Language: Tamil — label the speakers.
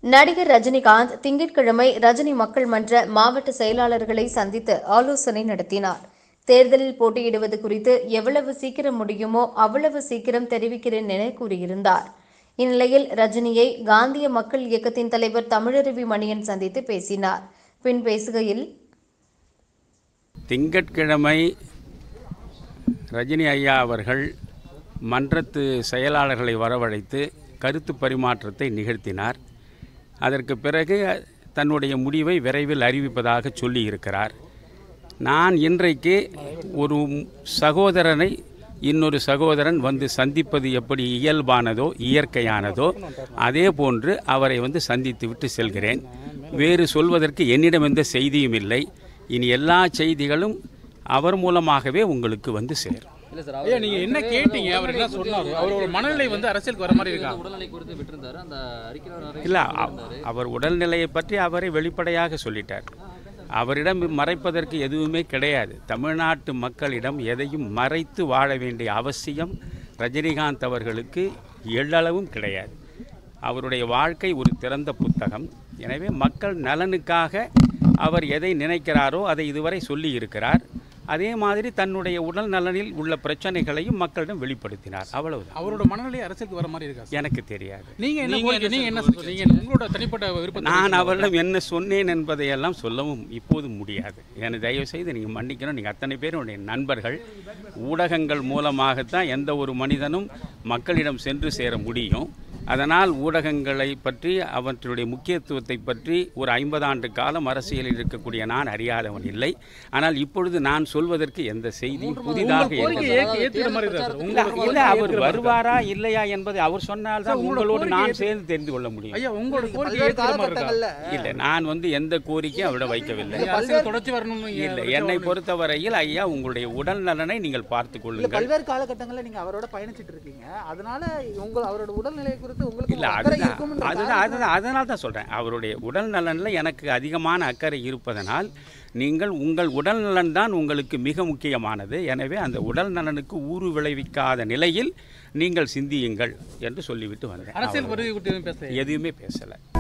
Speaker 1: நடிகர் ரஜினிகாந்த் திங்கட்கிழமை ரஜினி மக்கள் மன்ற மாவட்ட செயலாளர்களை சந்தித்து ஆலோசனை நடத்தினார் தேர்தலில் போட்டியிடுவது குறித்து எவ்வளவு சீக்கிரம் முடியுமோ அவ்வளவு சீக்கிரம் தெரிவிக்கிறேன் என கூறியிருந்தார் இந்நிலையில் ரஜினியை காந்திய மக்கள் இயக்கத்தின் தலைவர் தமிழருவி மணியன் சந்தித்து பேசினார் பின் பேசுகையில்
Speaker 2: திங்கட்கிழமை ரஜினி ஐயா அவர்கள் மன்றத்து செயலாளர்களை வரவழைத்து கருத்து பரிமாற்றத்தை நிகழ்த்தினார் அதற்கு பிறகு தன்னுடைய முடிவை விரைவில் அறிவிப்பதாக சொல்லியிருக்கிறார் நான் இன்றைக்கு ஒரு சகோதரனை இன்னொரு சகோதரன் வந்து சந்திப்பது எப்படி இயல்பானதோ இயற்கையானதோ அதே போன்று அவரை வந்து சந்தித்து விட்டு செல்கிறேன் வேறு சொல்வதற்கு என்னிடம் எந்த செய்தியும் இல்லை இனி எல்லா செய்திகளும் அவர் மூலமாகவே உங்களுக்கு வந்து சேரும்
Speaker 3: ஐயா நீங்க என்ன கேட்டீங்க அவர் என்ன சொன்னாரு அவரோட மனநிலை வந்து அரசியலுக்கு வர மாதிரி இருக்கா
Speaker 4: உடல்நிலை குறித்து விட்டிருந்தாரு அந்த அறிக்கையில்
Speaker 2: இல்லை அவர் உடல்நிலையை பற்றி அவரை வெளிப்படையாக சொல்லிட்டார் அவரிடம் மறைப்பதற்கு எதுவுமே கிடையாது தமிழ்நாட்டு மக்களிடம் எதையும் மறைத்து வாழ வேண்டிய அவசியம் ரஜினிகாந்த் அவர்களுக்கு எள்ளளவும் கிடையாது அவருடைய வாழ்க்கை ஒரு திறந்த புத்தகம் எனவே மக்கள் நலனுக்காக அவர் எதை நினைக்கிறாரோ அதை இதுவரை சொல்லி இருக்கிறார் அதே மாதிரி தன்னுடைய உடல் நலனில் உள்ள பிரச்சனைகளையும் மக்களிடம் வெளிப்படுத்தினார் அவ்வளவுதான்
Speaker 3: அவரோட மனநிலை அரசியலுக்கு வர மாதிரி இருக்கா
Speaker 2: எனக்கு தெரியாது
Speaker 3: நீங்க என்ன கோரிக்கை நீங்க என்ன சொல்றீங்க உங்களோட தனிப்பட்ட விருப்பத்தை
Speaker 2: நான் அவரிடம் என்ன சொன்னேன் என்பதையெல்லாம் சொல்லவும் இப்போது முடியாது என்னை தயவு செய்து நீங்கள் மன்னிக்கணும் நீங்கள் அத்தனை பேரும் என்னுடைய நண்பர்கள் ஊடகங்கள் மூலமாகத்தான் எந்த ஒரு மனிதனும் மக்களிடம் சென்று சேர முடியும் அதனால் ஊடகங்களை பற்றி அவற்றுடைய முக்கியத்துவத்தை பற்றி ஒரு ஐம்பது ஆண்டு காலம் அரசியலில் இருக்கக்கூடிய நான் அறியாதவன் இல்லை ஆனால் இப்பொழுது நான் சொல்வதற்கு எந்த செய்தியும் புதிதாக
Speaker 3: கோரிக்கை
Speaker 2: இல்லை.
Speaker 3: ஏற்க- ஏத்துக்கிற மாதிரி இருக்கா சார்
Speaker 2: இல்ல,
Speaker 3: உங்களோட
Speaker 2: இல்ல
Speaker 3: கோரிக்கை
Speaker 2: அவர்
Speaker 3: ஏத்துக்கிற மாதிரி இருக்கா?
Speaker 2: வருவாரா இல்லையா என்பதை அவர் சொன்னால் தான்
Speaker 3: உங்களோட
Speaker 2: உங்களோடு
Speaker 3: கோரிக்கை
Speaker 2: நான்
Speaker 3: ஏத்து-
Speaker 2: சேர்ந்து தெரிந்து கொள்ள முடியும்
Speaker 3: ஐயா உங்களோட கோரிக்கை
Speaker 5: பல்வேறு
Speaker 3: ஏத்துக்கிற மாதிரி இருக்கா
Speaker 5: காலகட்டங்கள்ல
Speaker 2: இல்லை நான் வந்து எந்த கோரிக்கையும் அவரிடம் வைக்கவில்லை
Speaker 3: நீங்க அரசியல் தொடர்ச்சி வரணும்னு நீங்க
Speaker 2: இல்லை
Speaker 3: தொடர்ச்சியா
Speaker 2: என்னை
Speaker 3: வரணும்.
Speaker 2: பொறுத்தவரையில் ஐயா உங்களுடைய உடல் நலனை நீங்கள் பார்த்துக்
Speaker 5: இல்ல
Speaker 2: கொள்ளுங்கள்
Speaker 5: பல்வேறு காலகட்டங்கள்ல நீங்க அவரோட பயணிச்சிட்டு இருக்கீங்க அதனால உங்க அவரோட உடல்நிலை குறித்து உங்களுக்கு
Speaker 2: இல்லை
Speaker 5: ஒரு அக்கறை
Speaker 2: அதுதான்
Speaker 5: இருக்கும்ன்ற
Speaker 2: அதுதான்
Speaker 5: காரணத்தினால-
Speaker 2: அதுதான் அதனால தான் சொல்கிறேன் அவருடைய உடல் நலனில் எனக்கு அதிகமான அக்கறை இருப்பதனால் நீங்கள் உங்கள் உடல் நலன் தான் உங்களுக்கு மிக முக்கியமானது எனவே அந்த உடல் நலனுக்கு ஊறு விளைவிக்காத நிலையில் நீங்கள் சிந்தியுங்கள் என்று சொல்லிவிட்டு வந்தேன்
Speaker 3: அரசியல்
Speaker 2: அவ்வளவுதான்.
Speaker 3: பருவி குறித்து எதுவும் பேச
Speaker 2: எதுவுமே பேசலை